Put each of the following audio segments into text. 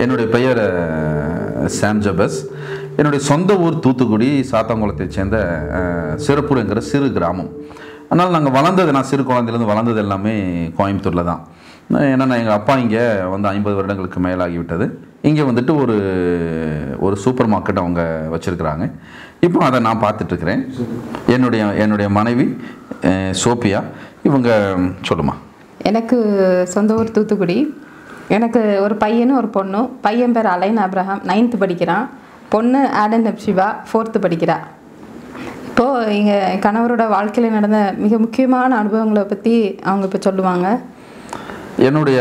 என்னுடைய பெயர் அஹ், சாம் ஜபஸ் என்னுடைய சொந்த ஊர் தூத்துக்குடி சாத்தாங்குளத்தைச் சேர்ந்த அஹ், சிறப்பூருங்கிற சிறு கிராமம் அதனால் நாங்கள் வளர்ந்தது நான் சிறு குழந்தையிலேருந்து வளர்ந்தது எல்லாமே கோயம்புத்தூரில் தான் ஏன்னா எங்கள் அப்பா இங்கே வந்து ஐம்பது வருடங்களுக்கு மேலாகி விட்டது இங்கே வந்துட்டு ஒரு ஒரு சூப்பர் மார்க்கெட் அவங்க வச்சுருக்குறாங்க இப்போ அதை நான் பார்த்துட்ருக்கிறேன் என்னுடைய என்னுடைய மனைவி அஹ், சோபியா இவங்க சொல்லுமா எனக்கு சொந்த ஊர் தூத்துக்குடி எனக்கு ஒரு பையனும் ஒரு பொண்ணும் பையன் பேர் அலைன் அப்ரஹாம் நைன்த்து படிக்கிறான் பொண்ணு ஆடன் நப்ஷிவா ஃபோர்த்து படிக்கிறா இப்போது எங்கள் கணவரோட வாழ்க்கையில் நடந்த மிக முக்கியமான அனுபவங்களை பற்றி அவங்க இப்போ சொல்லுவாங்க என்னுடைய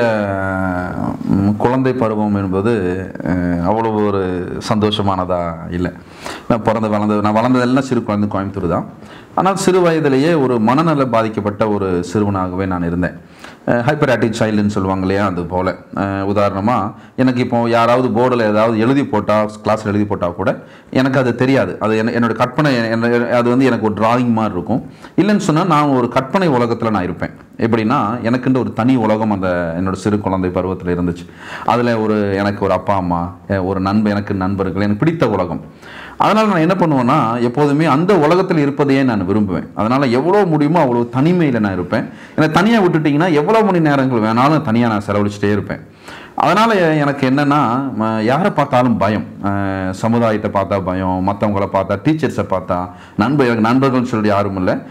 ம், குழந்தை பருவம் என்பது அஹ், அவ்வளவு ஒரு சந்தோஷமானதாக இல்லை நான் பிறந்து வளர்ந்தது நான் வளர்ந்ததெல்லாம் சிறு குழந்தை கோயம்புத்தூர் தான் ஆனால் சிறு வயதிலேயே ஒரு மனநல பாதிக்கப்பட்ட ஒரு சிறுவனாகவே நான் இருந்தேன் ஹைப்பர் ஆக்டிவ் சைல்டுன்னு சொல்லுவாங்க இல்லையா அது போல் உதாரணமாக எனக்கு இப்போ யாராவது போர்டில் ஏதாவது எழுதி போட்டால் கிளாஸில் எழுதி போட்டால் கூட எனக்கு அது தெரியாது அது என்ன என்னோட கற்பனை என்ன- அது வந்து எனக்கு ஒரு டிராயிங் மாதிரி இருக்கும் இல்லைன்னு சொன்னால் நான் ஒரு கற்பனை உலகத்தில் நான் இருப்பேன் எப்படின்னா எனக்குன்ற ஒரு தனி உலகம் அந்த என்னோட சிறு குழந்தை பருவத்தில் இருந்துச்சு அதில் ஒரு எனக்கு ஒரு அப்பா அம்மா அஹ் ஒரு நண்பர் எனக்கு நண்பர்கள் எனக்கு பிடித்த உலகம் அதனால் நான் என்ன பண்ணுவேன்னா எப்போதுமே அந்த உலகத்தில் இருப்பதையே நான் விரும்புவேன் அதனால் எவ்வளோ முடியுமோ அவ்வளோ தனிமையில் நான் இருப்பேன் என்னை தனியாக விட்டுட்டிங்கன்னா எவ்வளோ மணி நேரங்கள் வேணாலும் தனியாக நான் செலவழிச்சிட்டே இருப்பேன் அதனால் எனக்கு என்னென்னா யாரை பார்த்தாலும் பயம் அஹ் சமுதாயத்தை பார்த்தா பயம் மற்றவங்கள பார்த்தா டீச்சர்ஸை பார்த்தா நண்பர் எனக்கு நண்பர்கள்னு சொல்லி யாரும் இல்லை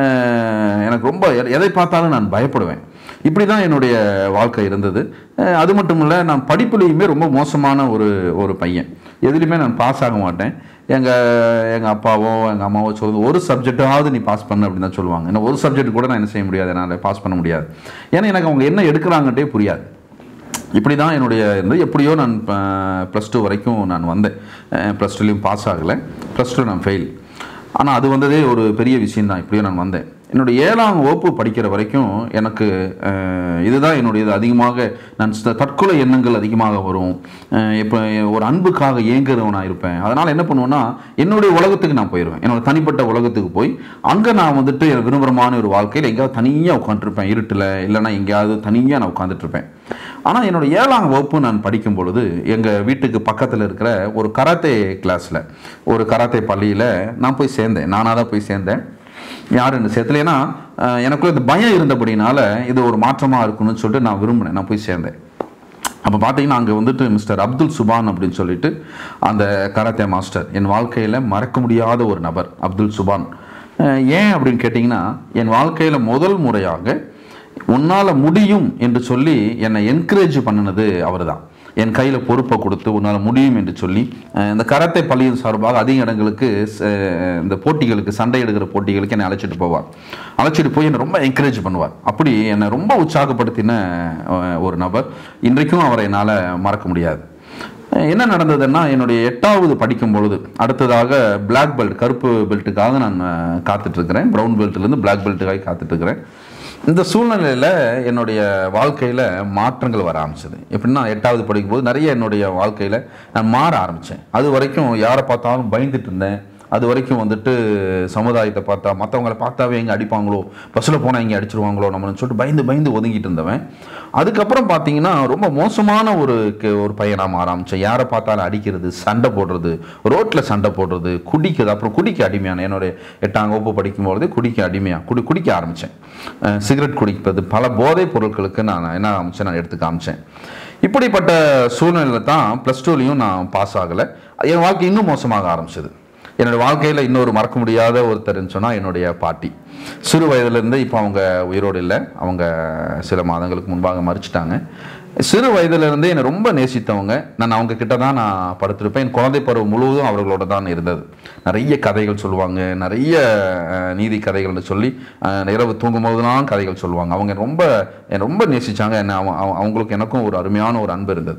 அஹ் எனக்கு ரொம்ப எ- எதை பார்த்தாலும் நான் பயப்படுவேன் இப்படி தான் என்னுடைய வாழ்க்கை இருந்தது அஹ் அது மட்டும் இல்லை நான் படிப்புலேயுமே ரொம்ப மோசமான ஒரு ஒரு பையன் எதுலேயுமே நான் பாஸ் ஆக மாட்டேன் எங்கள் எங்கள் அப்பாவோ எங்கள் அம்மாவோ சொல்லுது ஒரு சப்ஜெக்டாவது நீ பாஸ் பண்ணு அப்படின்னு தான் சொல்லுவாங்க ஏன்னா ஒரு சப்ஜெக்ட் கூட நான் என்ன செய்ய முடியாது என்னால் பாஸ் பண்ண முடியாது ஏன்னா எனக்கு அவங்க என்ன எடுக்கிறாங்கட்டே புரியாது இப்படி தான் என்னுடைய இருந்தது எப்படியோ நான் ப்ளஸ் டூ வரைக்கும் நான் வந்தேன் ப்ளஸ் டூலையும் பாஸ் ஆகலை ப்ளஸ் டூ நான் ஃபெயில் ஆனால் அது வந்ததே ஒரு பெரிய விஷயம் தான் இப்படியோ நான் வந்தேன் என்னுடைய ஏழாம் வகுப்பு படிக்கிற வரைக்கும் எனக்கு அஹ், இதுதான் என்னுடைய இது அதிகமாக நான் ச- தற்கொலை எண்ணங்கள் அதிகமாக வரும் அஹ், இப்போ ஒரு அன்புக்காக ஏங்குறவனாக இருப்பேன் அதனால் என்ன பண்ணுவேன்னா என்னுடைய உலகத்துக்கு நான் போயிடுவேன் என்னோட தனிப்பட்ட உலகத்துக்கு போய் அங்கே நான் வந்துட்டு எனக்கு விரும்புகிறமான ஒரு வாழ்க்கையில் எங்கேயாவது தனியாக உட்காந்துருப்பேன் இருட்டில் இல்லைன்னா எங்கேயாவது தனியாக நான் உட்காந்துட்டு இருப்பேன் ஆனால் என்னோட ஏழாம் வகுப்பு நான் படிக்கும் பொழுது எங்கள் வீட்டுக்கு பக்கத்தில் இருக்கிற ஒரு கராத்தே கிளாஸில் ஒரு கராத்தே பள்ளியில் நான் போய் சேர்ந்தேன் நானாக தான் போய் சேர்ந்தேன் யார் என்ன சேர்த்தலைன்னா எனக்குள்ள இந்த பயம் இருந்தபடினால இது ஒரு மாற்றமாக இருக்கணும்னு சொல்லிட்டு நான் விரும்பினேன் நான் போய் சேர்ந்தேன் அப்போ பார்த்தீங்கன்னா அங்கே வந்துட்டு மிஸ்டர் அப்துல் சுபான் அப்படின்னு சொல்லிட்டு அந்த கராத்தே மாஸ்டர் என் வாழ்க்கையில் மறக்க முடியாத ஒரு நபர் அப்துல் சுபான் அஹ் ஏன் அப்படின்னு கேட்டிங்கன்னா என் வாழ்க்கையில் முதல் முறையாக உன்னால் முடியும் என்று சொல்லி என்னை என்கரேஜ் பண்ணினது அவர் தான் என் கையில் பொறுப்பை கொடுத்து உன்னால் முடியும் என்று சொல்லி அஹ் இந்த கராத்தே பள்ளியின் சார்பாக அதிக இடங்களுக்கு ச- இந்த போட்டிகளுக்கு சண்டை எடுக்கிற போட்டிகளுக்கு என்னை அழைச்சிட்டு போவார் அழைச்சிட்டு போய் என்னை ரொம்ப என்கரேஜ் பண்ணுவார் அப்படி என்னை ரொம்ப உற்சாகப்படுத்தின அஹ், ஒரு நபர் இன்றைக்கும் அவரை என்னால் மறக்க முடியாது அஹ் என்ன நடந்ததுன்னா என்னுடைய எட்டாவது படிக்கும் பொழுது அடுத்ததாக பிளாக் பெல்ட் கருப்பு பெல்ட்டுக்காக நான் அஹ், காத்துட்டு இருக்கிறேன் ப்ரௌன் பெல்ட்லேருந்து பிளாக் பெல்ட்டுக்காக காத்துட்டு இருக்கிறேன் இந்த சூழ்நிலையில் என்னுடைய வாழ்க்கையில் மாற்றங்கள் வர ஆரம்பிச்சது எப்படின்னா எட்டாவது படிக்கும்போது நிறைய என்னுடைய வாழ்க்கையில் நான் மாற ஆரம்பித்தேன் அது வரைக்கும் யாரை பார்த்தாலும் பயந்துட்டு இருந்தேன் அது வரைக்கும் வந்துட்டு சமுதாயத்தை பார்த்தா மற்றவங்களை பார்த்தாவே எங்கே அடிப்பாங்களோ பஸ்ஸில் போனால் இங்கே அடிச்சிருவாங்களோ நம்மளுன்னு சொல்லிட்டு பயந்து பயந்து ஒதுங்கிட்டு இருந்தவன் அதுக்கப்புறம் பார்த்தீங்கன்னா ரொம்ப மோசமான ஒரு க- ஒரு பையனாக மாற ஆரம்பித்தேன் யாரை பார்த்தாலும் அடிக்கிறது சண்டை போடுறது ரோட்டில் சண்டை போடுறது குடிக்கிறது அப்புறம் குடிக்க அடிமையான என்னுடைய எட்டாம் வகுப்பு படிக்கும்போது குடிக்க அடிமையாக குடி குடிக்க ஆரம்பித்தேன் சிகரெட் குடிப்பது பல போதைப் பொருட்களுக்கு நான் என்ன ஆரம்பித்தேன் நான் எடுத்து காமிச்சேன் இப்படிப்பட்ட சூழ்நிலையில் தான் ப்ளஸ் டூலையும் நான் பாஸ் ஆகலை என் வாழ்க்கை இன்னும் மோசமாக ஆரம்பிச்சது என்னோட வாழ்க்கையில் இன்னொரு மறக்க முடியாத ஒருத்தர்னு சொன்னால் என்னுடைய பாட்டி சிறு வயதிலிருந்து இப்போ அவங்க உயிரோடு இல்லை அவங்க சில மாதங்களுக்கு முன்பாக மறிச்சிட்டாங்க சிறு வயதிலிருந்தே என்னை ரொம்ப நேசித்தவங்க நான் அவங்க கிட்ட தான் நான் படுத்திருப்பேன் என் குழந்தை பருவம் முழுவதும் அவர்களோட தான் இருந்தது நிறைய கதைகள் சொல்லுவாங்க நிறைய அஹ், நீதி கதைகள்னு சொல்லி அஹ், இரவு தூங்கும்போதெல்லாம் கதைகள் சொல்லுவாங்க அவங்க ரொம்ப என்னை ரொம்ப நேசிச்சாங்க என்ன அவ- அவ- அவங்களுக்கு எனக்கும் ஒரு அருமையான ஒரு அன்பு இருந்தது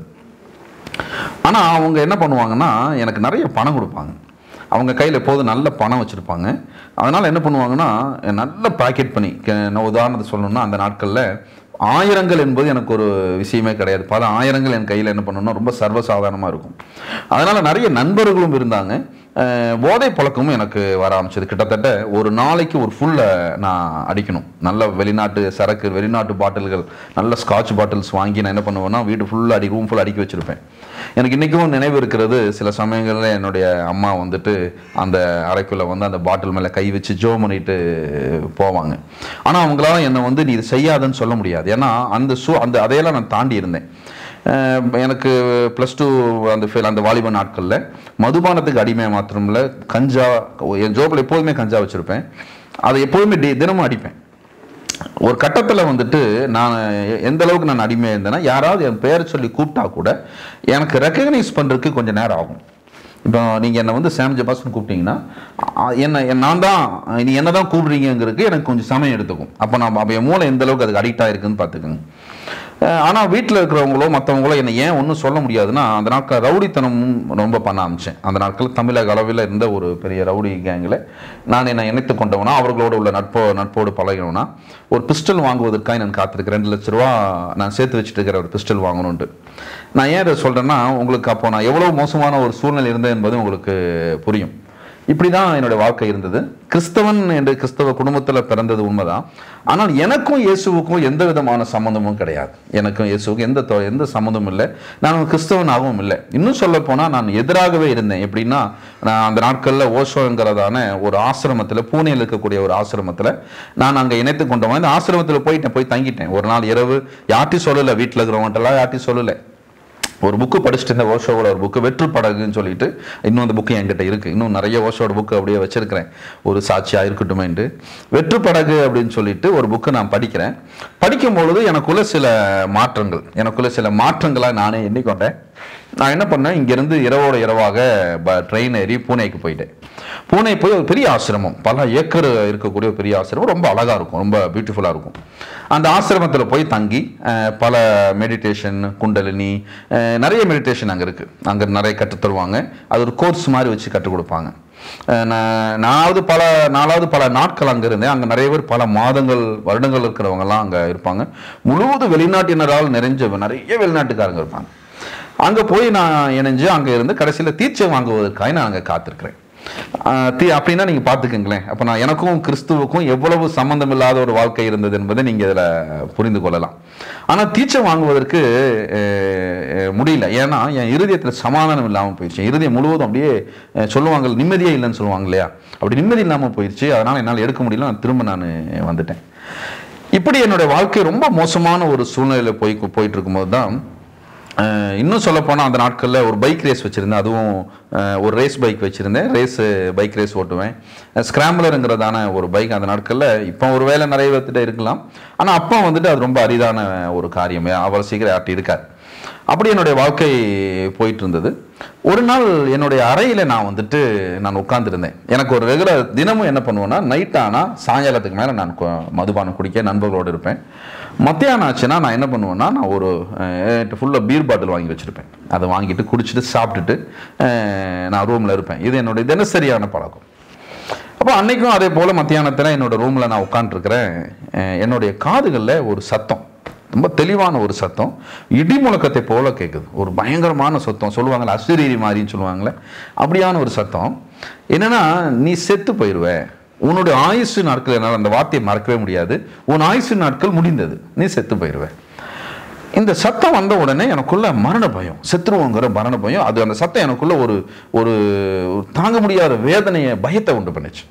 ஆனால் அவங்க என்ன பண்ணுவாங்கன்னா எனக்கு நிறைய பணம் கொடுப்பாங்க அவங்க கையில் எப்போதும் நல்ல பணம் வச்சுருப்பாங்க அதனால் என்ன பண்ணுவாங்கன்னா நல்ல பாக்கெட் பண்ணி க- நான் உதாரணத்தை சொல்லணும்னா அந்த நாட்களில் ஆயிரங்கள் என்பது எனக்கு ஒரு விஷயமே கிடையாது பல ஆயிரங்கள் என் கையில் என்ன பண்ணணும்னா ரொம்ப சர்வசாதாரணமாக இருக்கும் அதனால் நிறைய நண்பர்களும் இருந்தாங்க அஹ், போதை பழக்கமும் எனக்கு வர ஆரம்பிச்சது கிட்டத்தட்ட ஒரு நாளைக்கு ஒரு ஃபுல்லை நான் அடிக்கணும் நல்ல வெளிநாட்டு சரக்கு வெளிநாட்டு பாட்டில்கள் நல்ல ஸ்காட்ச் பாட்டில்ஸ் வாங்கி நான் என்ன பண்ணுவேன்னா வீடு ஃபுல்லாக அடி ரூம் ஃபுல்லாக அடுக்கி வச்சிருப்பேன் எனக்கு இன்றைக்கும் நினைவு இருக்கிறது சில சமயங்களில் என்னுடைய அம்மா வந்துட்டு அந்த அறைக்குள்ளே வந்து அந்த பாட்டில் மேலே கை வச்சு ஜோ பண்ணிட்டு போவாங்க ஆனால் அவங்களால என்னை வந்து நீ இது செய்யாதுன்னு சொல்ல முடியாது ஏன்னா அந்த சூ அந்த அதையெல்லாம் நான் தாண்டி இருந்தேன் அஹ் எனக்கு ப்ளஸ் டூ அந்த ஃபெயில் அந்த வாலிப நாட்களில் மதுபானத்துக்கு அடிமை மாத்திரம் இல்லை கஞ்சா என் ஜோப்பில் எப்போதுமே கஞ்சா வச்சுருப்பேன் அதை எப்போதுமே டி தினமும் அடிப்பேன் ஒரு கட்டத்தில் வந்துட்டு நான் எ- எந்த அளவுக்கு நான் அடிமையாக இருந்தேன்னா யாராவது என் பேரை சொல்லி கூப்பிட்டா கூட எனக்கு ரெக்கக்னைஸ் பண்ணுறதுக்கு கொஞ்சம் நேரம் ஆகும் இப்போ நீங்கள் என்னை வந்து சாம் ஜபாஸ்னு கூப்பிட்டீங்கன்னா அ- என்ன என் நான் தான் நீ என்ன தான் கூப்பிடுறீங்கிறதுக்கு எனக்கு கொஞ்சம் சமயம் எடுத்துக்கும் அப்போ நான் அப்போ என் மூளை எந்த அளவுக்கு அதுக்கு அடிக்ட் ஆயிருக்குன்னு பார்த்துக்கோங்க ஆனால் வீட்டில் இருக்கிறவங்களோ மற்றவங்களோ என்னை ஏன் ஒன்றும் சொல்ல முடியாதுன்னா அந்த நாட்கள் ரவுடித்தனமும் ரொம்ப பண்ண ஆரம்பிச்சேன் அந்த நாட்கள் தமிழக அளவில் இருந்த ஒரு பெரிய ரவுடி கேங்கில் நான் என்னை இணைத்து கொண்டவனா அவர்களோடு உள்ள நட்போ நட்போடு பழகினவனா ஒரு பிஸ்டல் வாங்குவதற்காக நான் காத்திருக்கேன் ரெண்டு லட்ச ரூபா நான் சேர்த்து வச்சுட்டு இருக்கிற ஒரு பிஸ்டல் வாங்கணுன்ட்டு நான் ஏன் இதை சொல்கிறேன்னா உங்களுக்கு அப்போ நான் எவ்வளோ மோசமான ஒரு சூழ்நிலை இருந்தேன் என்பது உங்களுக்கு புரியும் இப்படி தான் என்னுடைய வாழ்க்கை இருந்தது கிறிஸ்தவன் என்று கிறிஸ்தவ குடும்பத்தில் பிறந்தது உண்மைதான் ஆனால் எனக்கும் இயேசுவுக்கும் எந்த விதமான சம்மந்தமும் கிடையாது எனக்கும் இயேசுவுக்கும் எந்த தொ- எந்த சம்மந்தமும் இல்லை நான் ஒரு கிறிஸ்தவனாகவும் இல்லை இன்னும் சொல்ல போனால் நான் எதிராகவே இருந்தேன் எப்படின்னா நான் அந்த நாட்களில் ஓஷோங்கிறதான ஒரு ஆசிரமத்தில் பூனேயில் இருக்கக்கூடிய ஒரு ஆசிரமத்தில் நான் அங்கே இணைத்து கொண்டவன் இந்த ஆசிரமத்தில் போயிட்டேன் போய் தங்கிட்டேன் ஒரு நாள் இரவு யார்ட்டையும் சொல்லலை வீட்டில் இருக்கிறவங்கள்ட்டலாம் யார்ட்டையும் சொல்லலை ஒரு புக்கு படிச்சுட்டு இருந்த ஓஷோவோட ஒரு புக்கு வெற்று படகுன்னு சொல்லிட்டு இன்னும் அந்த புக்கு என்கிட்ட இருக்கு இன்னும் நிறைய ஓஷோட புக்கு அப்படியே வச்சிருக்கிறேன் ஒரு சாட்சியா இருக்கட்டுமேன்ட்டு வெற்று படகு அப்படின்னு சொல்லிட்டு ஒரு புக்கு நான் படிக்கிறேன் படிக்கும் பொழுது எனக்குள்ள சில மாற்றங்கள் எனக்குள்ள சில மாற்றங்களா நானே எண்ணிக்கொண்டேன் நான் என்ன பண்ணேன் இங்கிருந்து இரவோட இரவாக ட்ரெயின் ஏறி பூனேக்கு போயிட்டேன் பூனே போய் ஒரு பெரிய ஆசிரமம் பல ஏக்கர் இருக்கக்கூடிய ஒரு பெரிய ஆசிரமம் ரொம்ப அழகா இருக்கும் ரொம்ப பியூட்டிஃபுல்லாக இருக்கும் அந்த ஆசிரமத்தில் போய் தங்கி அஹ், பல மெடிடேஷன் குண்டலினி அஹ், நிறைய மெடிடேஷன் அங்கே இருக்குது அங்கே நிறைய கற்றுத் தருவாங்க அது ஒரு கோர்ஸ் மாதிரி வச்சு கற்றுக் கொடுப்பாங்க அஹ், நான் நாலாவது பல நாலாவது பல நாட்கள் அங்கே இருந்தேன் அங்கே நிறைய பேர் பல மாதங்கள் வருடங்கள் இருக்கிறவங்கலாம் அங்கே இருப்பாங்க முழுவதும் வெளிநாட்டினரால் நிறைஞ்ச நிறைய வெளிநாட்டுக்காரங்க இருப்பாங்க அங்கே போய் நான் இணைஞ்சு அங்கே இருந்து கடைசியில் தீட்சை வாங்குவதற்காக நான் அங்கே காத்திருக்கிறேன் ஆஹ் தீ அப்படின்னா நீங்கள் பார்த்துக்கங்களேன் அப்போ நான் எனக்கும் கிறிஸ்துவுக்கும் எவ்வளவு சம்பந்தம் இல்லாத ஒரு வாழ்க்கை இருந்தது என்பதை நீங்கள் இதில் புரிந்து கொள்ளலாம் ஆனால் தீட்சை வாங்குவதற்கு அஹ், அஹ், முடியல ஏன்னா என் இருதயத்தில் சமாதானம் இல்லாமல் போயிடுச்சு என் இருதயம் முழுவதும் அப்படியே அஹ், சொல்லுவாங்க நிம்மதியே இல்லைன்னு சொல்லுவாங்க இல்லையா அப்படி நிம்மதி இல்லாமல் போயிடுச்சு அதனால் என்னால் எடுக்க முடியல நான் திரும்ப நான் வந்துட்டேன் இப்படி என்னுடைய வாழ்க்கை ரொம்ப மோசமான ஒரு சூழ்நிலையில் போய் போயிட்டு இருக்கும்போது தான் அஹ், இன்னும் சொல்லப்போனால் அந்த நாட்களில் ஒரு பைக் ரேஸ் வச்சுருந்தேன் அதுவும் அஹ், ஒரு ரேஸ் பைக் வச்சுருந்தேன் ரேஸ் பைக் ரேஸ் ஓட்டுவேன் ஸ்கிராம்பிளருங்கிறதான ஒரு பைக் அந்த நாட்களில் இப்போ ஒரு வேலை நிறைய பேர்த்திட்ட இருக்கலாம் ஆனால் அப்போ வந்துட்டு அது ரொம்ப அரிதான ஒரு காரியம் அவ்வளோ சீக்கிரம் யார்ட்டும் இருக்காது அப்படி என்னுடைய வாழ்க்கை போயிட்டு இருந்தது ஒரு நாள் என்னுடைய அறையில் நான் வந்துட்டு நான் உட்கார்ந்திருந்தேன் எனக்கு ஒரு ரெகுலர் தினமும் என்ன பண்ணுவேன்னா நைட் ஆனால் சாயங்காலத்துக்கு மேலே நான் கு- மதுபானம் குடிக்க நண்பர்களோடு இருப்பேன் மத்தியானம் ஆச்சுன்னா நான் என்ன பண்ணுவேன்னா நான் ஒரு ஃபுல்லாக பீர் பாட்டில் வாங்கி வச்சுருப்பேன் அதை வாங்கிட்டு குடிச்சிட்டு சாப்பிட்டுட்டு அஹ், நான் ரூமில் இருப்பேன் இது என்னுடைய தினசரியான பழக்கம் அப்போ அன்னைக்கும் அதே போல் மத்தியானத்தில் என்னோட ரூமில் நான் உட்காந்துருக்கிறேன் என்னுடைய காதுகளில் ஒரு சத்தம் ரொம்ப தெளிவான ஒரு சத்தம் இடி முழக்கத்தை போல கேட்குது ஒரு பயங்கரமான சத்தம் சொல்லுவாங்கல்ல அசிரீரி மாதிரின்னு சொல்லுவாங்களே அப்படியான ஒரு சத்தம் என்னன்னா நீ செத்து போயிடுவ உன்னுடைய ஆயுசு நாட்கள் என்னால் அந்த வார்த்தையை மறக்கவே முடியாது உன் ஆயுசு நாட்கள் முடிந்தது நீ செத்து போயிடுவ இந்த சத்தம் வந்த உடனே எனக்குள்ள மரண பயம் செத்துருவோங்கிற மரண பயம் அது அந்த சத்தம் எனக்குள்ள ஒரு ஒரு ஒரு தாங்க முடியாத வேதனையை பயத்தை உண்டு பண்ணுச்சு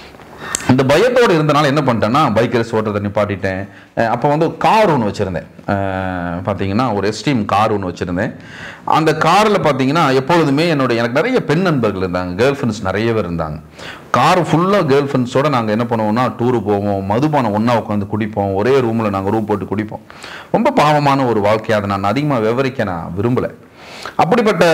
இந்த பயத்தோடு இருந்தனால என்ன பண்ணிட்டேன்னா பைக் ரேஸ் ஓட்டுறதை நிப்பாட்டிட்டேன் அஹ் அப்போ வந்து கார் ஒன்று வச்சுருந்தேன் பார்த்தீங்கன்னா ஒரு எஸ்டீம் கார் ஒன்று வச்சுருந்தேன் அந்த காரில் பார்த்தீங்கன்னா எப்பொழுதுமே என்னுடைய எனக்கு நிறைய பெண் நண்பர்கள் இருந்தாங்க கேர்ள் ஃப்ரெண்ட்ஸ் நிறைய பேர் இருந்தாங்க கார் ஃபுல்லாக கேர்ள் ஃப்ரெண்ட்ஸோட நாங்கள் என்ன பண்ணுவோம்னா டூரு போவோம் மதுபானம் ஒன்றா உட்காந்து குடிப்போம் ஒரே ரூமில் நாங்கள் ரூம் போட்டு குடிப்போம் ரொம்ப பாவமான ஒரு வாழ்க்கையை அதை நான் அதிகமாக விவரிக்க நான் விரும்பலை அப்படிப்பட்ட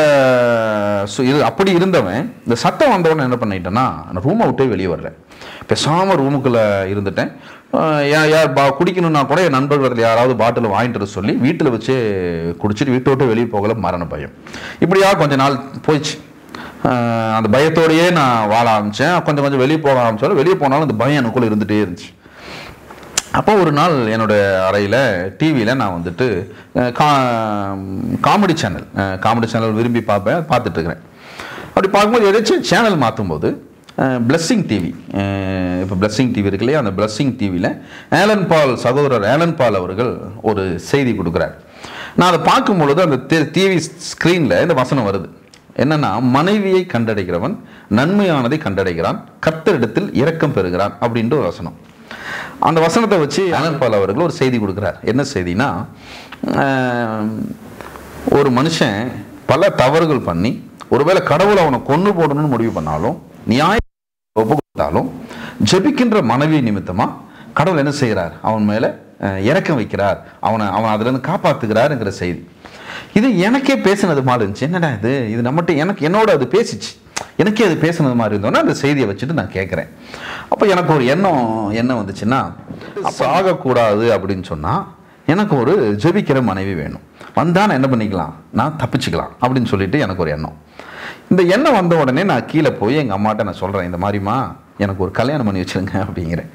சு- இது அப்படி இருந்தவன் இந்த சத்தம் வந்தவொடனே என்ன பண்ணிட்டேன்னா நான் ரூமை விட்டே வெளியே வரல பேசாமல் ரூமுக்குள்ளே இருந்துட்டேன் அஹ் யா- யார் பா குடிக்கணும்னா கூட என் நண்பர்கள் யாராவது பாட்டில் வாங்கிட்டு வர சொல்லி வீட்டில் வச்சே குடிச்சிட்டு வீட்டை விட்டு வெளியே போகல மரண பயம் இப்படியா கொஞ்ச நாள் போயிடுச்சு அஹ் அந்த பயத்தோடயே நான் வாழ ஆரம்பித்தேன் கொஞ்சம் கொஞ்சம் வெளியே போக ஆரம்பிச்சாலும் வெளியே போனாலும் அந்த பயம் எனக்குள்ளே இருந்துகிட்டே இருந்துச்சு அப்போ ஒரு நாள் என்னோட அறையில் டிவியில் நான் வந்துட்டு அஹ், கா காமெடி சேனல் காமெடி சேனல் விரும்பி பார்ப்பேன் பார்த்துட்டு இருக்கிறேன் அப்படி பார்க்கும்போது எதாச்சும் சேனல் மாற்றும்போது பிளஸ்ஸிங் டிவி இப்போ பிளஸ்ஸிங் டிவி இருக்கு இல்லையா அந்த பிளஸ்ஸிங் டிவியில் ஆலன் பால் சகோதரர் ஆலன் பால் அவர்கள் ஒரு செய்தி கொடுக்குறார் நான் அதை பார்க்கும் பொழுது அந்த டிவி ஸ்க்ரீனில் இந்த வசனம் வருது என்னன்னா மனைவியை கண்டடைகிறவன் நன்மையானதை கண்டடைகிறான் கர்த்தரிடத்தில் இரக்கம் பெறுகிறான் அப்படின்ற ஒரு வசனம் அந்த வசனத்தை வச்சு ஆலன் பால் அவர்கள் ஒரு செய்தி கொடுக்குறார் என்ன செய்தினா ஆஹ், ஒரு மனுஷன் பல தவறுகள் பண்ணி ஒருவேளை கடவுள் அவனை கொண்டு போடணும்னு முடிவு பண்ணாலும் நியாய ஒப்பு கொடுத்தாலும் ஜெபிக்கின்ற மனைவி நிமித்தமா கடவுள் என்ன செய்கிறார் அவன் மேல அஹ், இரக்கம் வைக்கிறார் அவனை அவன் அதுல இருந்து காப்பாத்துகிறாருங்கிற செய்தி இது எனக்கே பேசினது மாதிரி இருந்துச்சு என்னடா இது இது நம்மகிட்ட எனக்கு என்னோட அது பேசிச்சு எனக்கே அது பேசினது மாதிரி இருந்தோன்னா அந்த செய்தியை வச்சுட்டு நான் கேட்குறேன் அப்போ எனக்கு ஒரு எண்ணம் என்ன வந்துச்சுன்னா சாகக்கூடாது அப்படின்னு சொன்னா எனக்கு ஒரு ஜெபிக்கிற மனைவி வேணும் வந்தா நான் என்ன பண்ணிக்கலாம் நான் தப்பிச்சுக்கலாம் அப்படின்னு சொல்லிட்டு எனக்கு ஒரு எண்ணம் இந்த எண்ணம் வந்த உடனே நான் கீழே போய் எங்கள் அம்மாட்ட நான் சொல்கிறேன் இந்த மாதிரிம்மா எனக்கு ஒரு கல்யாணம் பண்ணி வச்சிருங்க அப்படிங்கிறேன்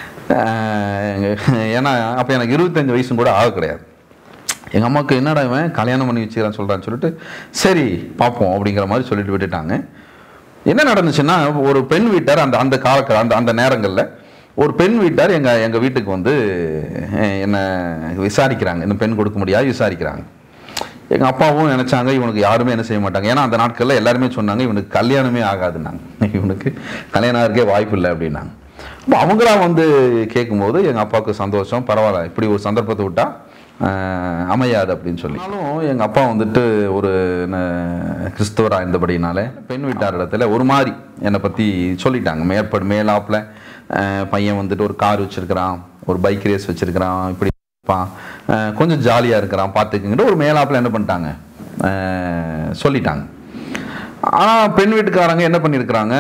ஆஹ் ஏன்னா அப்போ எனக்கு இருபத்தஞ்சு வயசும் கூட ஆக கிடையாது எங்கள் அம்மாவுக்கு என்னடா இவன் கல்யாணம் பண்ணி வச்சுக்கிறான்னு சொல்கிறான்னு சொல்லிட்டு சரி பார்ப்போம் அப்படிங்கிற மாதிரி சொல்லிட்டு விட்டுட்டாங்க என்ன நடந்துச்சுன்னா ஒரு பெண் வீட்டார் அந்த அந்த கால அந்த அந்த நேரங்களில் ஒரு பெண் வீட்டார் எங்கள் எங்கள் வீட்டுக்கு வந்து அஹ், என்ன விசாரிக்கிறாங்க இந்த பெண் கொடுக்க முடியாது விசாரிக்கிறாங்க எங்கள் அப்பாவும் நினச்சாங்க இவனுக்கு யாருமே என்ன செய்ய மாட்டாங்க ஏன்னா அந்த நாட்களில் எல்லாருமே சொன்னாங்க இவனுக்கு கல்யாணமே ஆகாதுன்னாங்க இவனுக்கு கல்யாணம் ஆகிறக்கே வாய்ப்பு இல்லை அப்படின்னாங்க அப்போ அவங்களா வந்து கேட்கும்போது எங்கள் அப்பாவுக்கு சந்தோஷம் பரவாயில்ல இப்படி ஒரு சந்தர்ப்பத்தை விட்டா ஆஹ், அமையாது அப்படின்னு சொல்லி ஆனாலும் எங்கள் அப்பா வந்துட்டு ஒரு ந- கிறிஸ்தவரா இருந்தபடினால பெண் வீட்டார் இடத்துல ஒரு மாதிரி என்னை பற்றி சொல்லிட்டாங்க மேற்படு மேலாப்பில் பையன் வந்துட்டு ஒரு கார் வச்சிருக்கிறான் ஒரு பைக் ரேஸ் வச்சிருக்கிறான் இப்படி இருப்பான் அஹ் கொஞ்சம் ஜாலியாக இருக்கிறான் பார்த்துக்குங்கிட்ட ஒரு மேலாப்பில் என்ன பண்ணிட்டாங்க அஹ் சொல்லிட்டாங்க ஆனால் பெண் வீட்டுக்காரங்க என்ன பண்ணியிருக்கிறாங்க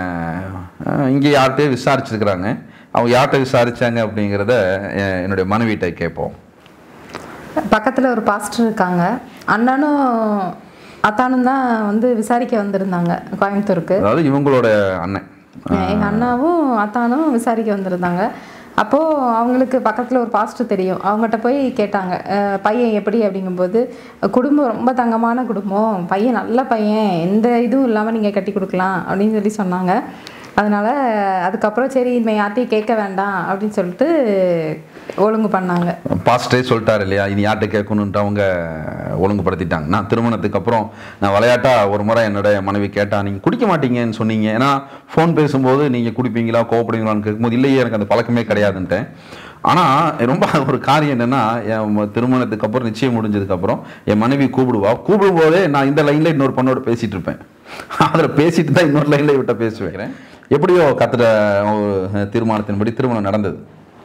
அஹ் இங்கே யார்கிட்டயோ விசாரிச்சிருக்கிறாங்க அவங்க யார்கிட்ட விசாரிச்சாங்க அப்படிங்கிறத அஹ் என்னுடைய மனைவிட்ட கேட்போம் பக்கத்தில் ஒரு பாஸ்டர் இருக்காங்க அண்ணனும் அத்தானும் தான் வந்து விசாரிக்க வந்திருந்தாங்க கோயம்புத்தூருக்கு அதாவது இவங்களோட அண்ணன் எங்கள் அண்ணாவும் அத்தானும் விசாரிக்க வந்திருந்தாங்க அப்போது அவங்களுக்கு பக்கத்தில் ஒரு பாஸ்டர் தெரியும் அவங்ககிட்ட போய் கேட்டாங்க அஹ் பையன் எப்படி அப்படிங்கும்போது குடும்பம் ரொம்ப தங்கமான குடும்பம் பையன் நல்ல பையன் எந்த இதுவும் இல்லாமல் நீங்கள் கட்டி கொடுக்கலாம் அப்படின்னு சொல்லி சொன்னாங்க அதனால் அதுக்கப்புறம் சரி இனிமேல் யார்ட்டையும் கேட்க வேண்டாம் அப்படின்னு சொல்லிட்டு ஒழுங்கு பண்ணாங்க பாஸ்டரே சொல்லிட்டாரு இல்லையா இனி யார்கிட்ட கேட்கணுன்ட்டு அவங்க ஒழுங்குபடுத்திட்டாங்க நான் திருமணத்துக்கு அப்புறம் நான் விளையாட்டா ஒரு முறை என்னோட மனைவி கேட்டா நீங்கள் குடிக்க மாட்டீங்கன்னு சொன்னீங்க ஏன்னா ஃபோன் பேசும்போது நீங்கள் குடிப்பீங்களா கோவப்படுவீங்களான்னு கேட்கும்போது இல்லையே எனக்கு அந்த பழக்கமே கிடையாதுன்ட்டேன் ஆனால் ரொம்ப ஒரு காரியம் என்னன்னா என் ம- திருமணத்துக்கு அப்புறம் நிச்சயம் முடிஞ்சதுக்கப்புறம் என் மனைவி கூப்பிடுவா கூப்பிடும்போதே நான் இந்த லைனில் இன்னொரு பொண்ணோட பேசிட்டு இருப்பேன் அதில் பேசிட்டு தான் இன்னொரு லைனில் விட்ட பேசுவேன் எப்படியோ கத்துற ஒரு தீர்மானத்தின்படி திருமணம் நடந்தது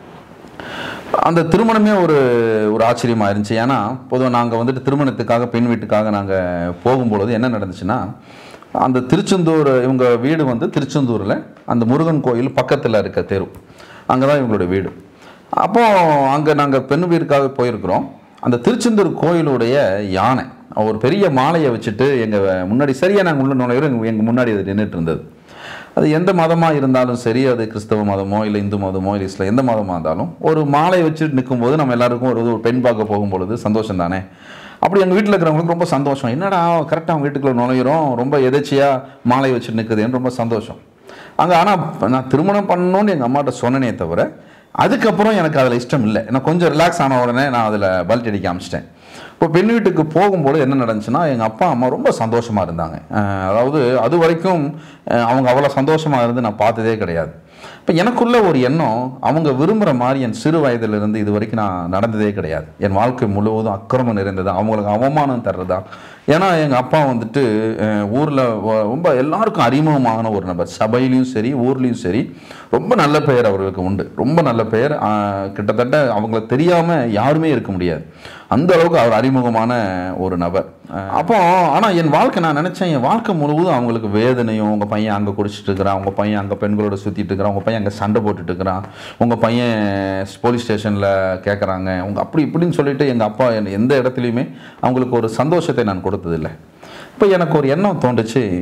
அந்த திருமணமே ஒரு ஒரு ஆச்சரியமா இருந்துச்சு ஏன்னா பொதுவாக நாங்கள் வந்துட்டு திருமணத்துக்காக பெண் வீட்டுக்காக நாங்கள் போகும்பொழுது என்ன நடந்துச்சுன்னா அந்த திருச்செந்தூர் இவங்க வீடு வந்து திருச்செந்தூரில் அந்த முருகன் கோயில் பக்கத்தில் இருக்க தெரு அங்கே தான் இவங்களோட வீடு அப்போ அங்கே நாங்கள் பெண் வீட்டுக்காக போயிருக்கிறோம் அந்த திருச்செந்தூர் கோயிலுடைய யானை ஒரு பெரிய மாலையை வச்சுட்டு எங்கள் முன்னாடி சரியாக நாங்கள் உள்ள நுழையிறோம் எங்கள் முன்னாடி அது நின்றுட்டு இருந்தது அது எந்த மதமாக இருந்தாலும் சரி அது கிறிஸ்தவ மதமோ இல்லை இந்து மதமோ இல்லை இஸ்லாம் எந்த மதமாக இருந்தாலும் ஒரு மாலை வச்சுட்டு நிற்கும்போது நம்ம எல்லாருக்கும் ஒரு ஒரு பெண் பார்க்க போகும்பொழுது சந்தோஷம் தானே அப்படி எங்கள் வீட்டில் இருக்கிறவங்களுக்கு ரொம்ப சந்தோஷம் என்னடா கரெக்டாக அவங்க வீட்டுக்குள்ள நுழையிறோம் ரொம்ப எதேச்சியாக மாலை வச்சுட்டு நிற்குதுன்னு ரொம்ப சந்தோஷம் அங்கே ஆனால் நான் திருமணம் பண்ணணும்னு எங்கள் அம்மாட்ட சொன்னனே தவிர அதுக்கப்புறம் எனக்கு அதில் இஷ்டம் இல்லை நான் கொஞ்சம் ரிலாக்ஸ் ஆன உடனே நான் அதில் பல்ட் அடிக்க ஆரம்பிச்சிட்டேன் இப்போ பெண் வீட்டுக்கு போகும்போது என்ன நடந்துச்சுன்னா எங்கள் அப்பா அம்மா ரொம்ப சந்தோஷமாக இருந்தாங்க அஹ் அதாவது அது வரைக்கும் அஹ் அவங்க அவ்வளோ சந்தோஷமாக இருந்து நான் பார்த்ததே கிடையாது இப்போ எனக்குள்ள ஒரு எண்ணம் அவங்க விரும்புகிற மாதிரி என் சிறு வயதிலிருந்து இது வரைக்கும் நான் நடந்ததே கிடையாது என் வாழ்க்கை முழுவதும் அக்கிரமம் நிறைந்தது அவங்களுக்கு அவமானம் தர்றதா ஏன்னா எங்கள் அப்பா வந்துட்டு ஊரில் ரொம்ப எல்லாருக்கும் அறிமுகமான ஒரு நபர் சபையிலையும் சரி ஊர்லேயும் சரி ரொம்ப நல்ல பெயர் அவர்களுக்கு உண்டு ரொம்ப நல்ல பெயர் அஹ் கிட்டத்தட்ட அவங்கள தெரியாமல் யாருமே இருக்க முடியாது அந்த அளவுக்கு அவர் அறிமுகமான ஒரு நபர் அஹ் அப்போ ஆனால் என் வாழ்க்கை நான் நினச்சேன் என் வாழ்க்கை முழுவதும் அவங்களுக்கு வேதனையும் உங்கள் பையன் அங்கே குடிச்சிட்டு இருக்கிறான் உங்கள் பையன் அங்கே பெண்களோட சுற்றிட்டு இருக்கிறான் உங்கள் பையன் அங்கே சண்டை போட்டுட்டு இருக்கிறான் உங்கள் பையன் போலீஸ் ஸ்டேஷனில் கேட்குறாங்க உங்க அப்படி இப்படின்னு சொல்லிட்டு எங்கள் அப்பா என்னை எந்த இடத்துலையுமே அவங்களுக்கு ஒரு சந்தோஷத்தை நான் கொடுத்ததில்லை இப்போ எனக்கு ஒரு எண்ணம் தோண்டுச்சு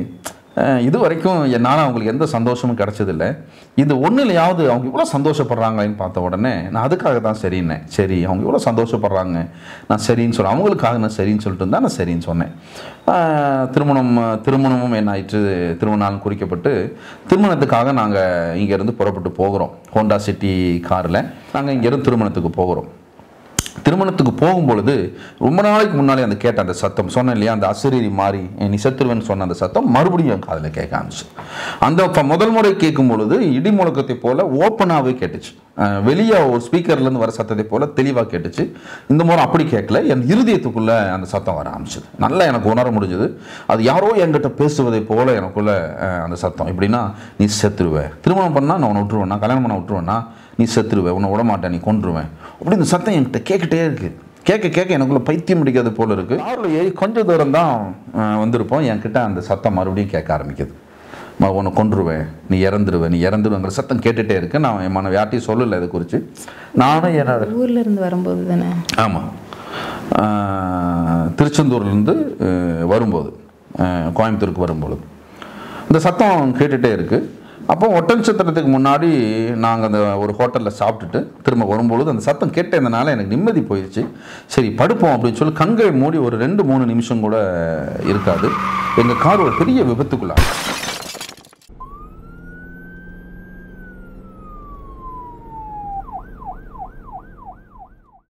அஹ் இது வரைக்கும் என்னால் அவங்களுக்கு எந்த சந்தோஷமும் கிடைச்சதில்ல இது ஒன்றுலையாவது அவங்க இவ்வளோ சந்தோஷப்படுறாங்களேன்னு பார்த்த உடனே நான் அதுக்காக தான் சரின்னேன் சரி அவங்க இவ்வளோ சந்தோஷப்படுறாங்க நான் சரின்னு சொல்கிறேன் அவங்களுக்காக நான் சரின்னு சொல்லிட்டு இருந்தா நான் சரின்னு சொன்னேன் அஹ் திருமணம் திருமணமும் என்ன ஆயிற்று திருமண நாள் குறிக்கப்பட்டு திருமணத்துக்காக நாங்கள் இங்கேருந்து புறப்பட்டு போகிறோம் ஹோண்டா சிட்டி காரில் நாங்கள் இங்கேருந்து திருமணத்துக்கு போகிறோம் திருமணத்துக்கு போகும்பொழுது ரொம்ப நாளைக்கு முன்னாலே அந்த கேட்ட அந்த சத்தம் சொன்னேன் இல்லையா அந்த அசிரீரி மாறி நீ செத்துருவேன்னு சொன்ன அந்த சத்தம் மறுபடியும் என் காதில் கேட்க ஆரம்பிச்சு அந்த ப- முதல் முறை கேட்கும் பொழுது இடி முழக்கத்தை போல ஓப்பனாகவே கேட்டுச்சு அஹ் வெளியே ஒரு ஸ்பீக்கர்லேருந்து வர சத்தத்தை போல தெளிவாக கேட்டுச்சு இந்த முறை அப்படி கேட்கல என் இருதயத்துக்குள்ளே அந்த சத்தம் வர ஆரம்பிச்சது நல்லா எனக்கு உணர முடிஞ்சது அது யாரோ என்கிட்ட பேசுவதை போல எனக்குள்ள அஹ், அந்த சத்தம் எப்படின்னா நீ செத்துருவ திருமணம் பண்ணால் நான் உன்னை விட்டுருவேன்னா கல்யாணம் பண்ண விட்டுருவேன்னா நீ செத்துருவேன் உன்னை விட மாட்டேன் நீ கொன்றுவேன் அப்படி இந்த சத்தம் என்கிட்ட கேட்கிட்டே இருக்கு கேட்க கேட்க எனக்குள்ள பைத்தியம் முடிக்காது போல இருக்கு காரில் ஏறி கொஞ்சம் தூரம் தான் அஹ், வந்திருப்போம் என்கிட்ட அந்த சத்தம் மறுபடியும் கேட்க ஆரம்பிக்குது ம- உன்னை கொன்றுவேன் நீ இறந்துருவ நீ இறந்துருவேங்கிற சத்தம் கேட்டுட்டே இருக்கு நான் என் மன யார்ட்டையும் சொல்லலை இதை குறித்து நானும் என்னோட ஊர்ல இருந்து வரும்போது தானே ஆமாம் திருச்செந்தூர்லேருந்து அஹ், வரும்போது அஹ், கோயம்புத்தூருக்கு வரும்பொழுது இந்த சத்தம் கேட்டுகிட்டே இருக்குது அப்போ ஒட்டன்சத்திரத்துக்கு முன்னாடி நாங்கள் அந்த ஒரு ஹோட்டலில் சாப்பிட்டுட்டு திரும்ப வரும்பொழுது அந்த சத்தம் கேட்டதுனால எனக்கு நிம்மதி போயிடுச்சு சரி படுப்போம் அப்படின்னு சொல்லி கண்களை மூடி ஒரு ரெண்டு மூணு நிமிஷம் கூட இருக்காது எங்கள் கார் ஒரு பெரிய விபத்துக்குள்ளாக